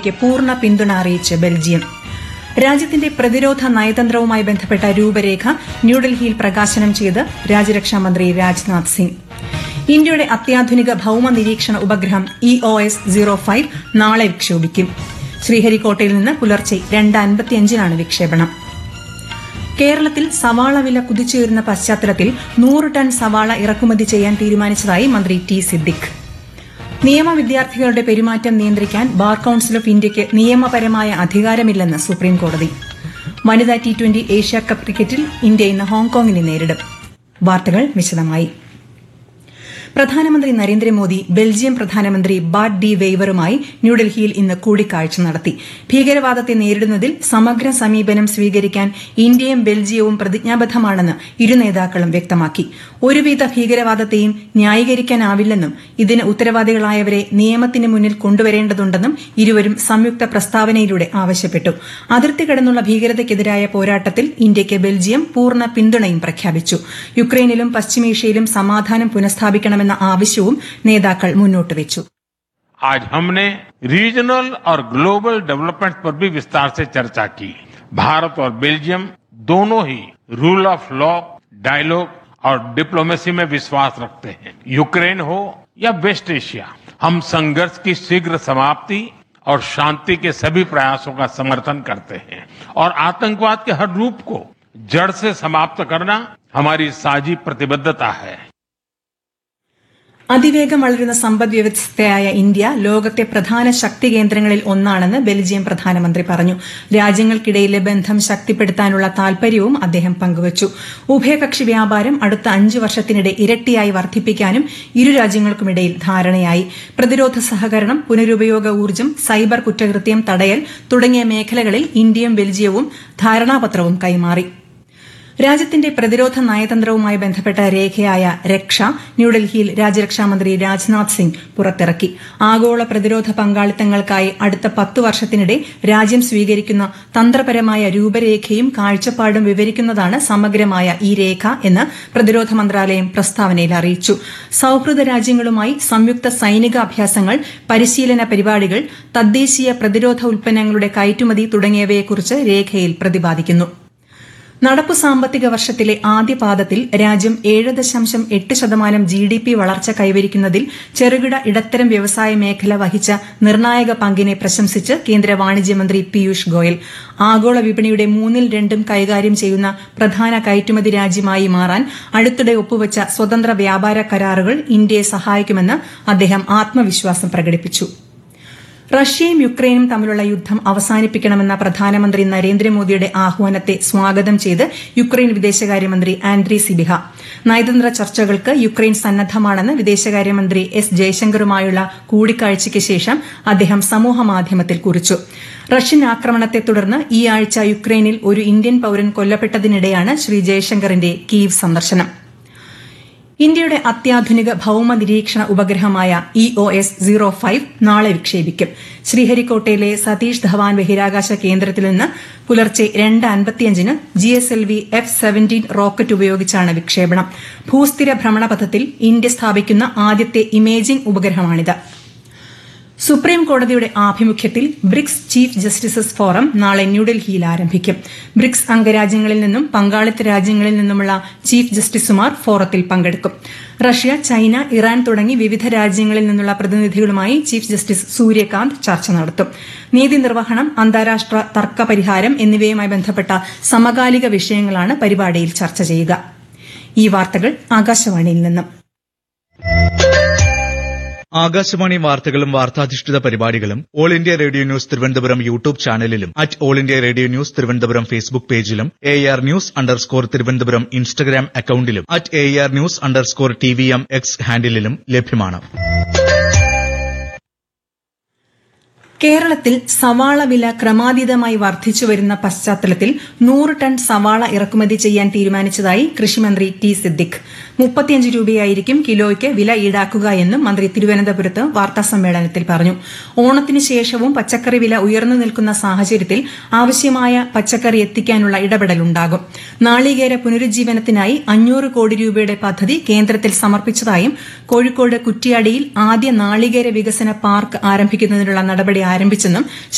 ഇന്ത്യയ്ക്ക് പൂർണ്ണ പിന്തുണ അറിയിച്ച് ബെൽജിയം രാജ്യത്തിന്റെ പ്രതിരോധ നയതന്ത്രവുമായി ബന്ധപ്പെട്ട രൂപരേഖ ന്യൂഡൽഹിയിൽ പ്രകാശനം ചെയ്ത് രാജ്യരക്ഷാമന്ത്രി രാജ്നാഥ് സിംഗ് ഇന്ത്യയുടെ അത്യാധുനിക ഭൌമ നിരീക്ഷണ ഉപഗ്രഹം E O S zero five നാളെ വിക്ഷേപിക്കും ശ്രീഹരിക്കോട്ടയിൽ നിന്ന് പുലർച്ചെ രണ്ട് അൻപത്തിയഞ്ചിനാണ് വിക്ഷേപണം കേരളത്തിൽ സവാള വില കുതിച്ചുയരുന്ന പശ്ചാത്തലത്തിൽ നൂറ് ടൺ സവാള ഇറക്കുമതി ചെയ്യാൻ തീരുമാനിച്ചതായി മന്ത്രി ടി സിദ്ദിഖ് നിയമ വിദ്യാർത്ഥികളുടെ പെരുമാറ്റം നിയന്ത്രിക്കാൻ ബാർ കൌൺസിൽ ഓഫ് ഇന്ത്യയ്ക്ക് നിയമപരമായ അധികാരമില്ലെന്ന് സുപ്രീംകോടതി വനിതാ ടി ട്വന്റി ഏഷ്യാകപ്പ് ക്രിക്കറ്റിൽ ഇന്ത്യ ഇന്ന് ഹോങ്കോങ്ങിനെ നേരിടും വാർത്തകൾ വിശദമായി പ്രധാനമന്ത്രി നരേന്ദ്രമോദി ബെൽജിയം പ്രധാനമന്ത്രി ബാഡ് ഡി വെയ്വറുമായി ന്യൂഡൽഹിയിൽ ഇന്ന് കൂടിക്കാഴ്ച നടത്തി ഭീകരവാദത്തെ നേരിടുന്നതിൽ സമഗ്ര സമീപനം സ്വീകരിക്കാൻ ഇന്ത്യയും ബെൽജിയവും പ്രതിജ്ഞാബദ്ധമാണെന്ന് ഇരു നേതാക്കളും വ്യക്തമാക്കി ഒരുവിധ ഭീകരവാദത്തെയും ന്യായീകരിക്കാനാവില്ലെന്നും ഇതിന് ഉത്തരവാദികളായവരെ നിയമത്തിന് മുന്നിൽ കൊണ്ടുവരേണ്ടതുണ്ടെന്നും ഇരുവരും സംയുക്ത പ്രസ്താവനയിലൂടെ ആവശ്യപ്പെട്ടു അതിർത്തി കടന്നുള്ള ഭീകരതയ്ക്കെതിരായ പോരാട്ടത്തിൽ ഇന്ത്യയ്ക്ക് ബെൽജിയം പൂർണ്ണ പിന്തുണയും പ്രഖ്യാപിച്ചു യുക്രൈനിലും പശ്ചിമേഷ്യയിലും സമാധാനം പുനഃസ്ഥാപിക്കണമെന്ന ആവശ്യവും നേതാക്കൾ മുന്നോട്ട് വെച്ചു आज हमने रीजनल और ग्लोबल डेवलपमेंट पर भी विस्तार से चर्चा की भारत और बेल्जियम दोनों ही रूल ऑफ लॉ डायलॉग और डिप्लोमेसी में विश्वास रखते हैं यूक्रेन हो या वेस्ट एशिया हम संघर्ष की शीघ्र समाप्ति और शांति के सभी प्रयासों का समर्थन करते हैं और आतंकवाद के हर रूप को जड़ से समाप्त करना हमारी साझी प्रतिबद्धता है അതിവേഗം വളരുന്ന സമ്പദ് വ്യവസ്ഥയായ ഇന്ത്യ ലോകത്തെ പ്രധാന ശക്തി കേന്ദ്രങ്ങളിൽ ഒന്നാണെന്ന് ബെൽജിയം പ്രധാനമന്ത്രി പറഞ്ഞു രാജ്യങ്ങൾക്കിടയിലെ ബന്ധം ശക്തിപ്പെടുത്താനുള്ള താൽപര്യവും അദ്ദേഹം പങ്കുവച്ചു ഉഭയകക്ഷി വ്യാപാരം അടുത്ത അഞ്ച് വർഷത്തിനിടെ ഇരട്ടിയായി വർദ്ധിപ്പിക്കാനും ഇരു രാജ്യങ്ങൾക്കുമിടയിൽ ധാരണയായി പ്രതിരോധ സഹകരണം പുനരുപയോഗ ഊർജ്ജം സൈബർ കുറ്റകൃത്യം തടയൽ തുടങ്ങിയ മേഖലകളിൽ ഇന്ത്യയും ബെൽജിയവും ധാരണാപത്രവും കൈമാറി രാജ്യത്തിന്റെ പ്രതിരോധ നയതന്ത്രവുമായി ബന്ധപ്പെട്ട രേഖയായ രക്ഷ ന്യൂഡൽഹിയിൽ രാജ്യരക്ഷാമന്ത്രി രാജ്നാഥ് സിംഗ് പുറത്തിറക്കി ആഗോള പ്രതിരോധ പങ്കാളിത്തങ്ങൾക്കായി അടുത്ത പത്തു വർഷത്തിനിടെ രാജ്യം സ്വീകരിക്കുന്ന തന്ത്രപരമായ രൂപരേഖയും കാഴ്ചപ്പാടും വിവരിക്കുന്നതാണ് സമഗ്രമായ ഈ രേഖ എന്ന് പ്രതിരോധ മന്ത്രാലയം പ്രസ്താവനയിൽ അറിയിച്ചു സൌഹൃദ രാജ്യങ്ങളുമായി സംയുക്ത സൈനിക അഭ്യാസങ്ങൾ പരിശീലന പരിപാടികൾ തദ്ദേശീയ പ്രതിരോധ ഉൽപ്പന്നങ്ങളുടെ കയറ്റുമതി തുടങ്ങിയവയെക്കുറിച്ച് രേഖയിൽ പ്രതിപാദിക്കുന്നു നടപ്പു സാമ്പത്തിക വർഷത്തിലെ ആദ്യപാദത്തിൽ രാജ്യം ഏഴ് ദശാംശം എട്ട് ശതമാനം ജി ഡി പി വളർച്ച കൈവരിക്കുന്നതിൽ ചെറുകിട ഇടത്തരം വ്യവസായ മേഖല വഹിച്ച നിർണായക പങ്കിനെ പ്രശംസിച്ച് കേന്ദ്ര വാണിജ്യമന്ത്രി പീയൂഷ് ഗോയൽ ആഗോള വിപണിയുടെ മൂന്നിൽ രണ്ടും കൈകാര്യം ചെയ്യുന്ന പ്രധാന കയറ്റുമതി രാജ്യമായി മാറാൻ അടുത്തിടെ ഒപ്പുവച്ച സ്വതന്ത്ര വ്യാപാര കരാറുകൾ ഇന്ത്യയെ സഹായിക്കുമെന്ന് അദ്ദേഹം ആത്മവിശ്വാസം പ്രകടിപ്പിച്ചു റഷ്യയും യുക്രൈനും തമ്മിലുള്ള യുദ്ധം അവസാനിപ്പിക്കണമെന്ന പ്രധാനമന്ത്രി നരേന്ദ്രമോദിയുടെ ആഹ്വാനത്തെ സ്വാഗതം ചെയ്ത് യുക്രൈൻ വിദേശകാര്യമന്ത്രി ആൻഡ്രി സിബിഹ നയതന്ത്ര ചർച്ചകൾക്ക് യുക്രൈൻ സന്നദ്ധമാണെന്ന് വിദേശകാര്യമന്ത്രി എസ് ജയശങ്കറുമായുള്ള കൂടിക്കാഴ്ചയ്ക്ക് ശേഷം അദ്ദേഹം സമൂഹമാധ്യമത്തിൽ കുറിച്ചു റഷ്യൻ ആക്രമണത്തെ തുടർന്ന് ഈ ആഴ്ച യുക്രൈനിൽ ഒരു ഇന്ത്യൻ പൌരൻ കൊല്ലപ്പെട്ടതിനിടെയാണ് ശ്രീ ജയശങ്കറിന്റെ കീവ് സന്ദർശനം ഇന്ത്യയുടെ അത്യാധുനിക ഭൌമ നിരീക്ഷണ ഉപഗ്രഹമായ E O S zero five നാളെ വിക്ഷേപിക്കും ശ്രീഹരിക്കോട്ടയിലെ സതീഷ് ധവാൻ ബഹിരാകാശ കേന്ദ്രത്തിൽ നിന്ന് പുലർച്ചെ രണ്ട് അൻപത്തിയഞ്ചിന് G S L V F seventeen rocket ഉപയോഗിച്ചാണ് വിക്ഷേപണം ഭൂസ്ഥിര ഭ്രമണപഥത്തിൽ ഇന്ത്യ സ്ഥാപിക്കുന്ന ആദ്യത്തെ ഇമേജിംഗ് ഉപഗ്രഹമാണിത് സുപ്രീം കോടതിയുടെ ആഭിമുഖ്യത്തിൽ ബ്രിക്സ് ചീഫ് ജസ്റ്റിസസ് ഫോറം നാളെ ന്യൂഡൽഹിയിൽ ആരംഭിക്കും ബ്രിക്സ് അംഗരാജ്യങ്ങളിൽ നിന്നും പങ്കാളിത്ത രാജ്യങ്ങളിൽ നിന്നുമുള്ള ചീഫ് ജസ്റ്റിസുമാർ ഫോറത്തിൽ പങ്കെടുക്കും റഷ്യ ചൈന ഇറാൻ തുടങ്ങി വിവിധ രാജ്യങ്ങളിൽ നിന്നുള്ള പ്രതിനിധികളുമായി ചീഫ് ജസ്റ്റിസ് സൂര്യകാന്ത് ചർച്ച നടത്തും നീതി നിർവഹണം അന്താരാഷ്ട്ര തർക്ക പരിഹാരം എന്നിവയുമായി ബന്ധപ്പെട്ട സമകാലിക വിഷയങ്ങളാണ് പരിപാടിയിൽ ചർച്ച ചെയ്യുക ഈ വാർത്തകൾ ആകാശവാണിയിൽ നിന്നും ആകാശവാണി വാർത്തകളും വാർത്താധിഷ്ഠിത പരിപാടികളും all India radio news Thiruvananthapuram YouTube ചാനലിലും at all India radio news Thiruvananthapuram Facebook പേജിലും A R news underscore Thiruvananthapuram Instagram അക്കൌണ്ടിലും at A R news underscore T V M X ഹാൻഡിലും ലഭ്യമാണ് കേരളത്തിൽ സവാള വില ക്രമാതീതമായി വർദ്ധിച്ചുവരുന്ന പശ്ചാത്തലത്തിൽ നൂറ് ടൺ സവാള ഇറക്കുമതി ചെയ്യാൻ തീരുമാനിച്ചതായി കൃഷിമന്ത്രി ടി സിദ്ദിഖ് മുപ്പത്തിയഞ്ച് രൂപയായിരിക്കും കിലോയ്ക്ക് വില ഈടാക്കുക എന്നും മന്ത്രി തിരുവനന്തപുരത്ത് വാർത്താസമ്മേളനത്തിൽ പറഞ്ഞു ഓണത്തിന് ശേഷവും പച്ചക്കറി വില ഉയർന്നു നിൽക്കുന്ന സാഹചര്യത്തിൽ ആവശ്യമായ പച്ചക്കറി എത്തിക്കാനുള്ള ഇടപെടലുണ്ടാകും നാളികേര പുനരുജ്ജീവനത്തിനായി അഞ്ഞൂറ് കോടി രൂപയുടെ പദ്ധതി കേന്ദ്രത്തിൽ സമർപ്പിച്ചതായും കോഴിക്കോട് കുറ്റിയാടിയിൽ ആദ്യ നാളികേര വികസന പാർക്ക് ആരംഭിക്കുന്നതിനുള്ള നടപടി ആരംഭിച്ചെന്നും